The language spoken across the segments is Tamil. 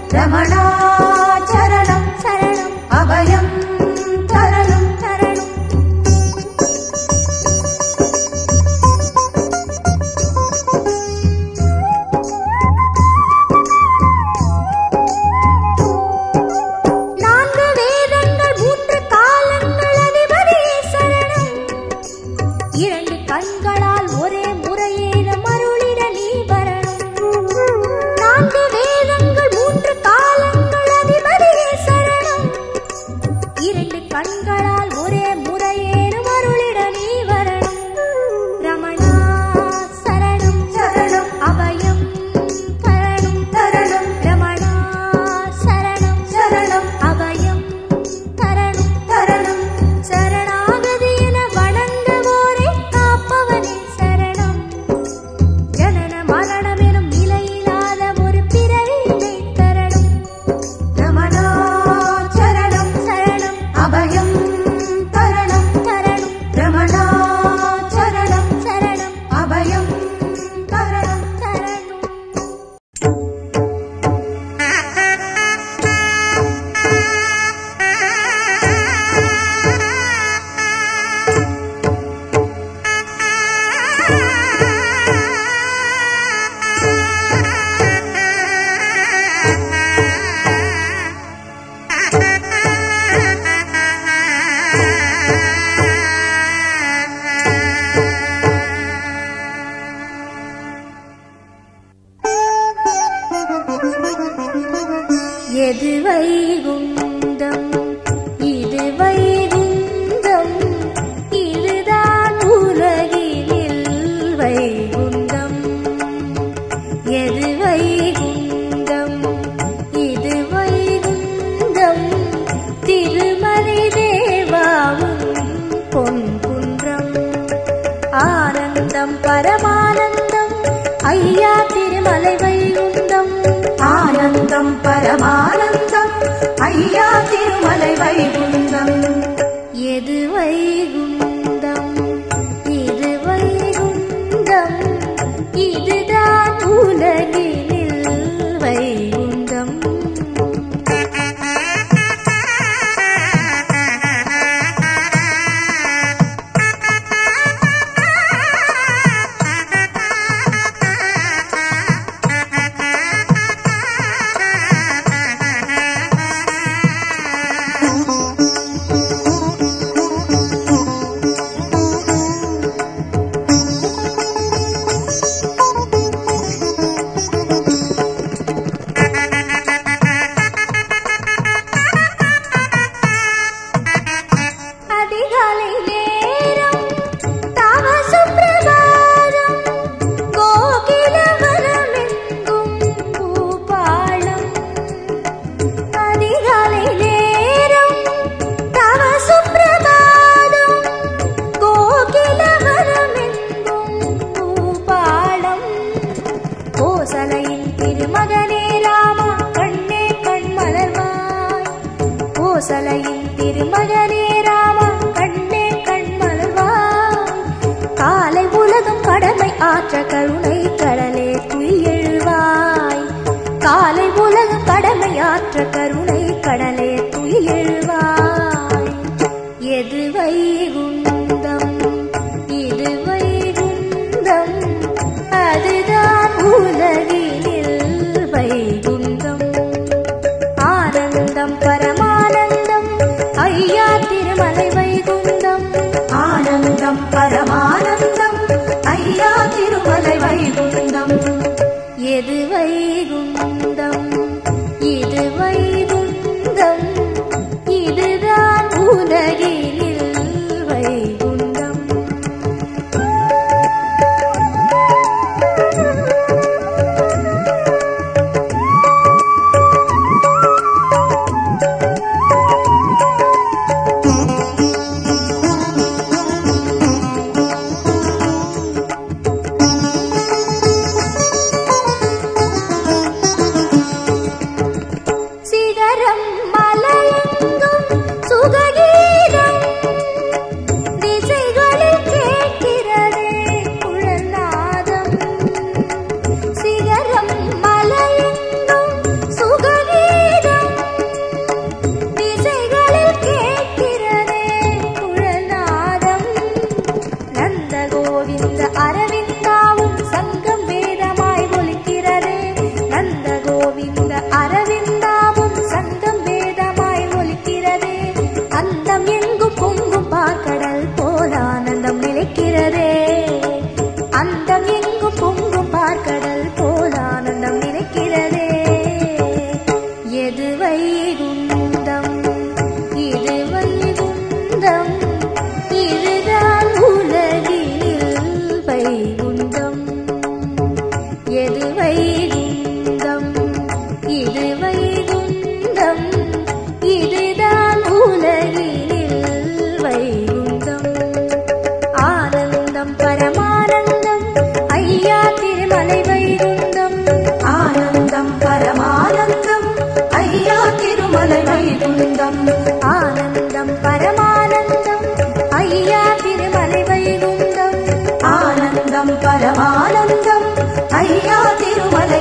ரமணாச்சரணம் சரணம் அபயம் தரணும் சரணம் நான்கு வேதங்கள் மூன்று காலங்கள் அதிபதியே சரணம் இரண்டு கண்களால் ஒரே முறையேனும் அருளிட நீ வரணும் நான்கு வேதங்கள் மூன்று காலங்கள் அதிபதியே சரணம் இரண்டு கண்களால் ஒரே முறையேனும் அருளிட நீ வரணும் ரமணா சரணம் சரணம் அபயம் தரணும் தரணும் ரமணா சரணம் சரணம் அபயம் தரணும் தரணும் சரணாகதி என வணங்குவோரை காப்பவனே சரணம் ஜனன மரணம் எனும் நிலையில்லாத ஒரு பிறவியை தரணும் ரமணாச்சரணம் சரணம் அபயம் தரணும் தரணும் ரமணாச்சரணம் சரணம் அபயம் தரணும் தரணும் எது வைகுந்தம் இது வைகுந்தம் இதுதான் உலகினில் வைகுந்தம் எது வைகுந்தம் இது வைகுந்தம் திருமலை தேவாவும் பொன்குன்றம் ஆனந்தம் பரமானந்தம் ஐயா திருமலை வைகுந்தம் ஆனந்தம் பரமானந்தம் ஐயா திருமலை வைகுந்தம் எது வைகுந்தம் இது வைகுந்தம் இதுதான் உலகினில் வைகுந்தம் அதிகாலை நேரம் தவ சுப்பிரபாதம் கோகிலவனமெங்கும் பூபாளம் அதிகாலை நேரம் தவ சுப்பிரபாதம் கோகிலவனமெங்கும் பூபாளம் கோசலையின் திருமகனே ராமா கண்ணே கண்மலர்வாய் கோசலையின் திருமகனே ராமா கண்ணே கண்மலர்வாய் காலை உலகம் கடமை ஆற்ற கருணை கடலே துயில்வாய் காலை உலகம் கடமை ஆற்ற கருணை கடலே துயில்வாய் எது வைகுந்தம் இது வைகுந்தம் அதுதான் உலகினில் வைகுந்தம் ஆனந்தம் பரமானந்தம் ஐயா திரு வைகுந்தம் இது வைகுந்தம் இதுதான் உலகினில் வைகுந்தம் ஆனந்தம் பரமானந்தம் ஐயா திருமலை வைகுந்தம் ஆனந்தம் பரமானந்தம் ஐயா திருமலை வைகுந்தம் ஆனந்தம் பரமானந்தம் ஐயா திருமலை வைகுந்தம் ஆனந்தம் பரமானந்தம் ஐயா திருமலை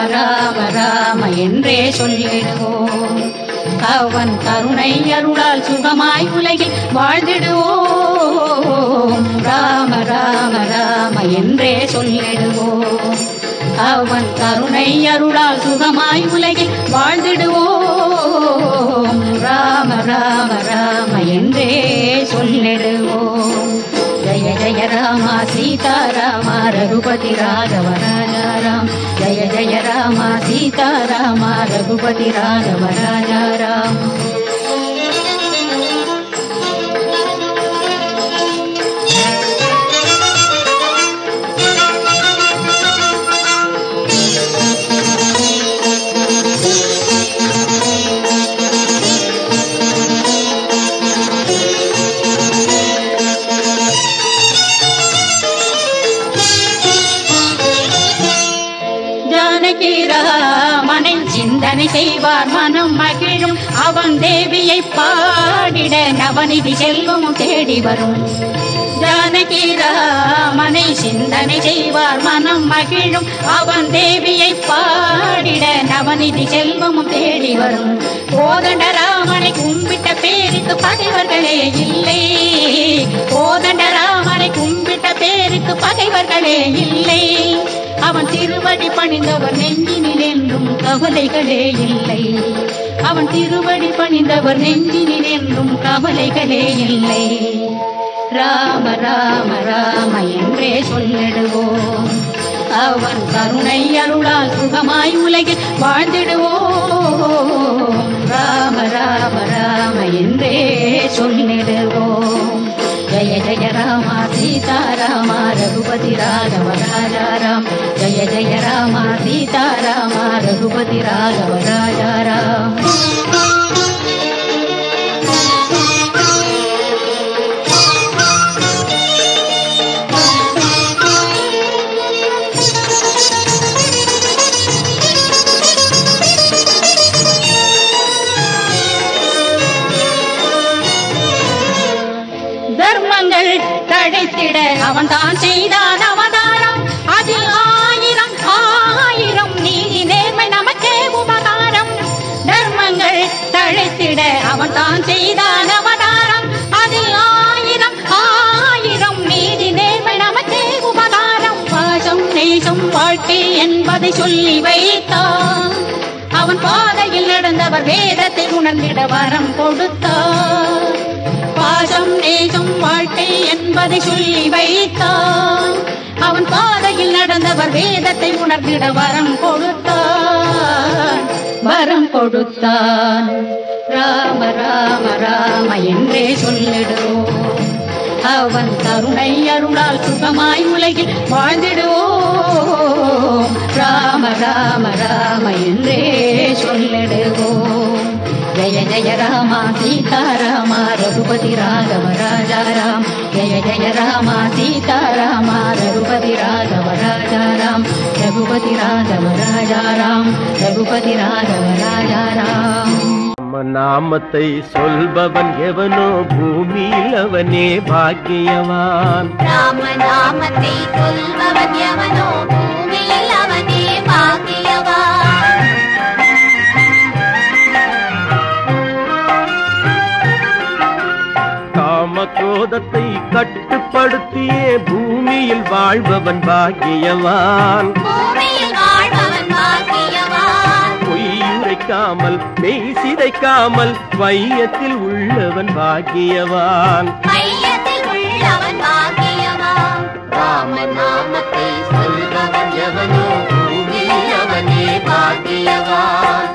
ராம ராம என்றே சொல்லிடுவோம் அவன் கருணை அருளால் சுகமாய் உலகில் வாழ்ந்திடுவோம் ராம ராம ராம என்றே சொல்லிடுவோம் அவன் கருணை அருளால் சுகமாய் உலகில் வாழ்ந்திடுவோம் ராம ராம ராம என்றே சொல்லிடுவோம் ஜய ஜய ராம சீதாராம ரகுபதி ராഘவ ராஜா ராம் ஜய ஜய ராம சீதாராம ரகுபதி ராഘவ ராஜா ராம் ஜானகி ராமனை சிந்தனை செய்வார் மனம் மகிழும் அவன் தேவியை பாடிட நவநிதி செல்வமும் தேடி வரும் ஜானகி ராமனை சிந்தனை செய்வார் மனம் மகிழும் அவன் தேவியை பாடிட நவநிதி செல்வமும் தேடி வரும் கோதண்ட ராமனை கும்பிட்ட பேருக்கு பகைவர்களே இல்லை கோதண்ட ராமனை கும்பிட்ட பேருக்கு பகைவர்களே இல்லை அவன் திருவடி பணிந்தவர் நெஞ்சினில் என்றும் கவலைகளே இல்லை அவன் திருவடி பணிந்தவர் நெஞ்சினில் என்றும் கவலைகளே இல்லை ராம ராம ராம என்றே சொல்லிடுவோம் அவன் கருணை அருளால் சுகமாய் உலகில் வாழ்ந்திடுவோம் ராம ராம ராம என்றே சொல்லிடுவோம் ஜய ஜய ராம சீதாராம ரகுபதி ராഘவ ராஜா ராம் ஜய ஜய ராம சீதாராம ரகுபதி ராഘவ ராஜா ராம் தர்மங்கள் தழைத்திட அவன் தான் செய்தான் அவதாரம் அதில் ஆயிரம் ஆயிரம் நீதி நேர்மை நமக்கே உபகாரம் தர்மங்கள் தழைத்திட அவன் தான் செய்தான் அவதாரம் அதில் ஆயிரம் ஆயிரம் நீதி நேர்மை நமக்கே உபகாரம் பாசம் நேசம் வாழ்க்கை என்பதை சொல்லி வைத்தான் அவன் பாதையில் நடந்தவர் வேதத்தை உணர்ந்திட வரம் கொடுத்தார் பாசம் நேசம் வாழ்க்கை என்பதை சொல்லி வைத்தான் அவன் பாதையில் நடந்தவர் வேதத்தை உணர்ந்திட வரம் கொடுத்தான் வரம் கொடுத்தான் ராம ராம ராம என்றே சொல்லிடுவோம் அவன் கருணை அருளால் சுகமாய் உலகில் வாழ்ந்திடுவோம் ராம ராம ராம என்றே சொல்லிடுவோம் ஜய ஜய ராம சீதாராம ரகுபதி ராഘவ ராஜா ராம் ஜய ஜய ராம சீதாராம ரகுபதி ராഘவ ராஜா ராம் ரகுபதி ராഘவ ராஜா ராம் ரகுபதி ராഘவ ராஜா ராம் ராம நாமத்தை சொல்பவன் எவனோ பூமியில் அவனே பாக்கியவான் ராம நாமத்தை சொல்பவன் எவனோ பூமியில் அவனே பாக்கியவான் காம குரோதத்தை கட்டுப்படுத்தியே பூமியில் வாழ்பவன் பாக்கியவான் பூமியில் வாழ்பவன் பாக்கியவான் பொய்யுரைக்காமல் மெய் சிதைக்காமல் வையத்தில் உள்ளவன் பாக்கியவான் மையத்தில் உள்ளவன் பாக்கியவான் ராம நாமத்தை சொல்பவன் எவனோ பூமியில் அவனே பாக்கியவான்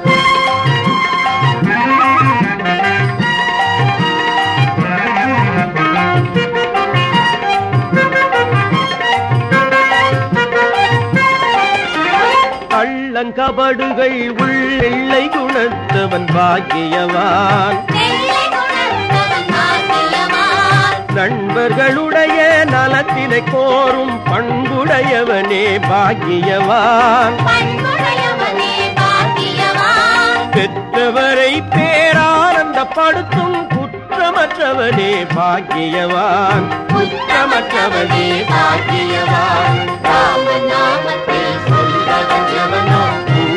கள்ளங்கபடுகள் உள்ளெல்லை குணர்த்தவன் பாக்கியவான் நெல்லை குணர்ந்தவன் பாக்கியவான் நண்பர்களுடைய நலத்தினை கோரும் பண்புடையவனே பாக்கியவான் பண்புடையவனே பாக்கியவான் பெற்றவரை பேரானந்தப்படுத்தும் குற்றமற்றவனே பாக்கியவான் குற்றமற்றவனே பாக்கியவான் ராம நாமத்தை சொல்பவன் எவனோ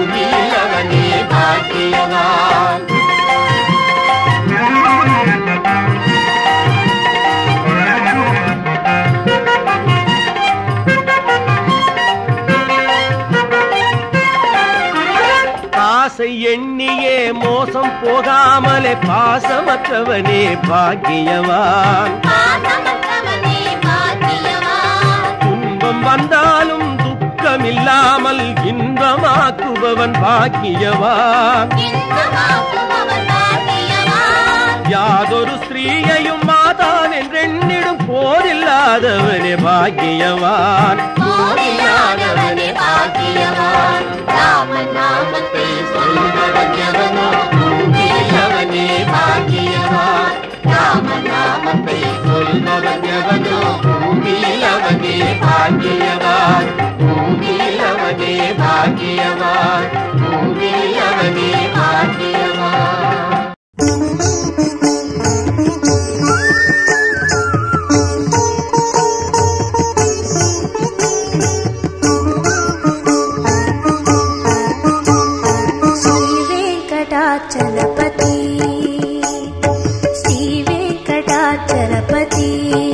போகாமலே பாசமற்றவனே பாக்கியவான் பாசமற்றவனே பாக்கியவான் துன்பம் வந்தாலும் துக்கமில்லாமல் இன்பமாக்குபவன் பாக்கியவான் இன்பமாக்குபவன் பாக்கியவான் யாதொரு ஸ்திரீயையும் மாதான் என்றெண்ணிடும் போதில்லாதவனே பாக்கியவான் போதில்லாதவனே பாக்கியவான் ராம நாமத்தை சொல்பவன் எவனோ பூமியிலவனே பாக்கியவான் ராம நாமத்தை சொல்பவன் எவனோ பூமியிலவனே பாக்கியவான் பூமியிலவனே பாக்கியவான் பூமியிலவனே பாக்கியவான் श्रीवेङ्कटाचलपति श्रीवेङ्कटाचलपति